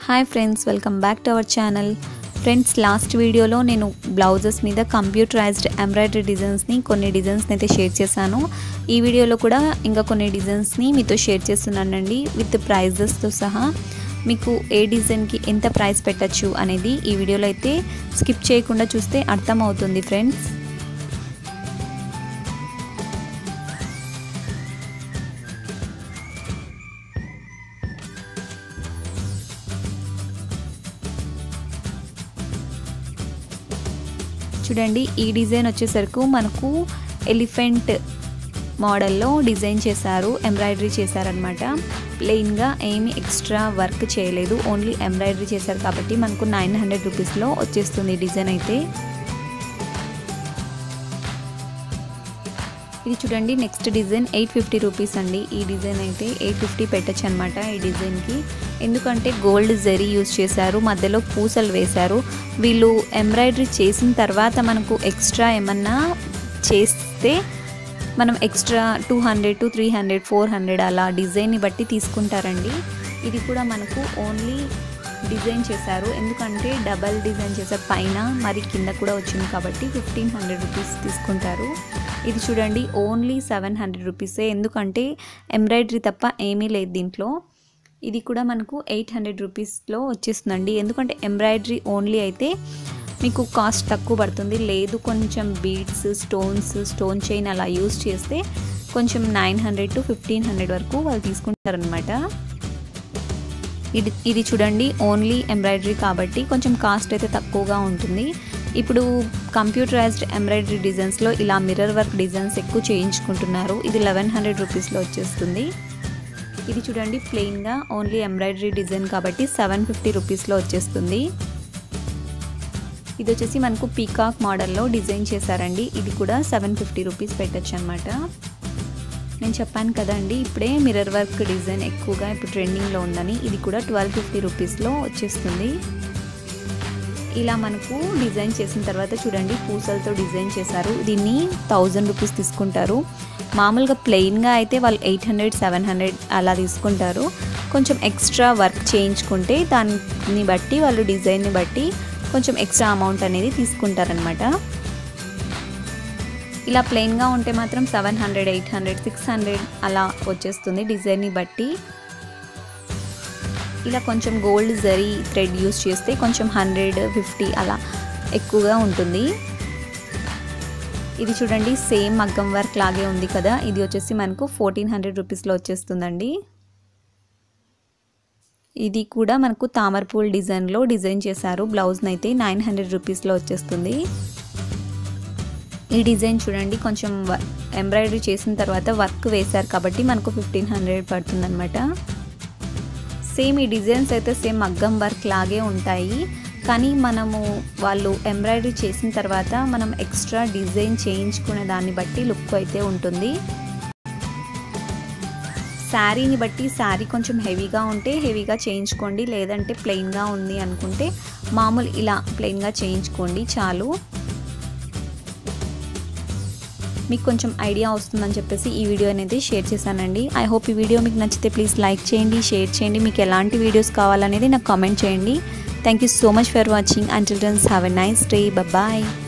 hi friends welcome back to our channel friends last వీడియోలో నేను blouses మీద computerised embroidery డిజైన్స్ని కొన్ని డిజైన్స్ని అయితే షేర్ చేశాను ఈ వీడియోలో కూడా ఇంకా కొన్ని డిజైన్స్ని మీతో షేర్ చేస్తున్నానండి విత్ ప్రైజెస్తో సహా మీకు ఏ డిజైన్కి ఎంత ప్రైస్ పెట్టచ్చు అనేది ఈ వీడియోలో అయితే స్కిప్ చేయకుండా చూస్తే అర్థమవుతుంది ఫ్రెండ్స్ చూడండి ఈ డిజైన్ వచ్చేసరికి మనకు ఎలిఫెంట్ మోడల్లో డిజైన్ చేశారు ఎంబ్రాయిడరీ చేశారనమాట ప్లెయిన్గా ఏమి ఎక్స్ట్రా వర్క్ చేయలేదు ఓన్లీ ఎంబ్రాయిడరీ చేశారు కాబట్టి మనకు నైన్ హండ్రెడ్ రూపీస్లో వచ్చేస్తుంది డిజైన్ అయితే ఇది చూడండి next design eight fifty rupees అండి ఈ డిజైన్ అయితే ఎయిట్ ఫిఫ్టీ పెట్టచ్చు అనమాట ఈ డిజైన్కి ఎందుకంటే గోల్డ్ జరీ యూజ్ చేశారు మధ్యలో పూసలు వేశారు వీళ్ళు ఎంబ్రాయిడరీ చేసిన తర్వాత మనకు ఎక్స్ట్రా ఏమన్నా చేస్తే మనం extra two hundred to three hundred four hundred అలా డిజైన్ని బట్టి తీసుకుంటారండి ఇది కూడా మనకు ఓన్లీ డిజైన్ చేశారు ఎందుకంటే డబల్ డిజైన్ చేశారు పైన మరి కింద కూడా వచ్చింది కాబట్టి ఫిఫ్టీన్ హండ్రెడ్ రూపీస్ తీసుకుంటారు ఇది చూడండి ఓన్లీ సెవెన్ హండ్రెడ్ రూపీసే ఎందుకంటే ఎంబ్రాయిడరీ తప్ప ఏమీ లేదు దీంట్లో ఇది కూడా మనకు ఎయిట్ హండ్రెడ్ రూపీస్లో వచ్చేస్తుందండి ఎందుకంటే ఎంబ్రాయిడరీ ఓన్లీ అయితే మీకు కాస్ట్ తక్కువ పడుతుంది లేదు కొంచెం బీడ్స్ స్టోన్స్ స్టోన్ చైన్ అలా యూస్ చేస్తే కొంచెం nine hundred to fifteen hundred వరకు వాళ్ళు తీసుకుంటారనమాట ఇది ఇది చూడండి ఓన్లీ ఎంబ్రాయిడరీ కాబట్టి కొంచెం కాస్ట్ అయితే తక్కువగా ఉంటుంది ఇప్పుడు కంప్యూటరైజ్డ్ ఎంబ్రాయిడరీ డిజైన్స్లో ఇలా మిర్రర్ వర్క్ డిజైన్స్ ఎక్కువ చేయించుకుంటున్నారు ఇది లెవెన్ హండ్రెడ్ రూపీస్లో వచ్చేస్తుంది ఇది చూడండి ప్లెయిన్గా ఓన్లీ ఎంబ్రాయిడరీ డిజైన్ కాబట్టి సెవెన్ ఫిఫ్టీ రూపీస్లో వచ్చేస్తుంది ఇది వచ్చేసి మనకు పీకాక్ మోడల్లో డిజైన్ చేశారండి ఇది కూడా సెవెన్ ఫిఫ్టీ రూపీస్ పెట్టచ్చు అనమాట నేను చెప్పాను కదండి ఇప్పుడే మిర్రర్ వర్క్ డిజైన్ ఎక్కువగా ఇప్పుడు ట్రెండింగ్లో ఉందని ఇది కూడా ట్వెల్వ్ ఫిఫ్టీ రూపీస్లో వచ్చేస్తుంది ఇలా మనకు డిజైన్ చేసిన తర్వాత చూడండి పూసలతో డిజైన్ చేశారు దీన్ని థౌజండ్ రూపీస్ తీసుకుంటారు మామూలుగా ప్లెయిన్గా అయితే వాళ్ళు ఎయిట్ హండ్రెడ్ సెవెన్ హండ్రెడ్ అలా తీసుకుంటారు కొంచెం ఎక్స్ట్రా వర్క్ చేయించుకుంటే దాన్ని బట్టి వాళ్ళు డిజైన్ని బట్టి కొంచెం ఎక్స్ట్రా అమౌంట్ అనేది తీసుకుంటారనమాట ఇలా ప్లెయిన్గా ఉంటే మాత్రం seven hundred eight hundred six hundred అలా వచ్చేస్తుంది డిజైన్ని బట్టి ఇలా కొంచెం గోల్డ్ జరీ థ్రెడ్ యూస్ చేస్తే కొంచెం హండ్రెడ్ ఫిఫ్టీ అలా ఎక్కువగా ఉంటుంది ఇది చూడండి సేమ్ మగ్గం వర్క్ లాగే ఉంది కదా ఇది వచ్చేసి మనకు ఫోర్టీన్ హండ్రెడ్ రూపీస్లో వచ్చేస్తుందండి ఇది కూడా మనకు తామరపూల్ డిజైన్లో డిజైన్ చేశారు బ్లౌజ్ని అయితే నైన్ హండ్రెడ్ రూపీస్లో వచ్చేస్తుంది ఈ డిజైన్ చూడండి కొంచెం ఎంబ్రాయిడరీ చేసిన తర్వాత వర్క్ వేశారు కాబట్టి మనకు ఫిఫ్టీన్ హండ్రెడ్ పడుతుంది అనమాట సేమ్ ఈ డిజైన్స్ అయితే సేమ్ మగ్గం వర్క్ లాగే ఉంటాయి కానీ మనము వాళ్ళు ఎంబ్రాయిడరీ చేసిన తర్వాత మనం ఎక్స్ట్రా డిజైన్ చేయించుకునే దాన్ని బట్టి లుక్ అయితే ఉంటుంది శారీని బట్టి శారీ కొంచెం హెవీగా ఉంటే హెవీగా చేయించుకోండి లేదంటే ప్లెయిన్గా ఉంది అనుకుంటే మామూలు ఇలా ప్లెయిన్గా చేయించుకోండి చాలు మీకు కొంచెం ఐడియా వస్తుందని చెప్పేసి ఈ వీడియో అనేది షేర్ చేశానండి ఐ హోప్ ఈ వీడియో మీకు నచ్చితే ప్లీజ్ లైక్ చేయండి షేర్ చేయండి మీకు ఎలాంటి వీడియోస్ కావాలనేది నాకు కామెంట్ చేయండి thank you so much for watching until then have a nice day bye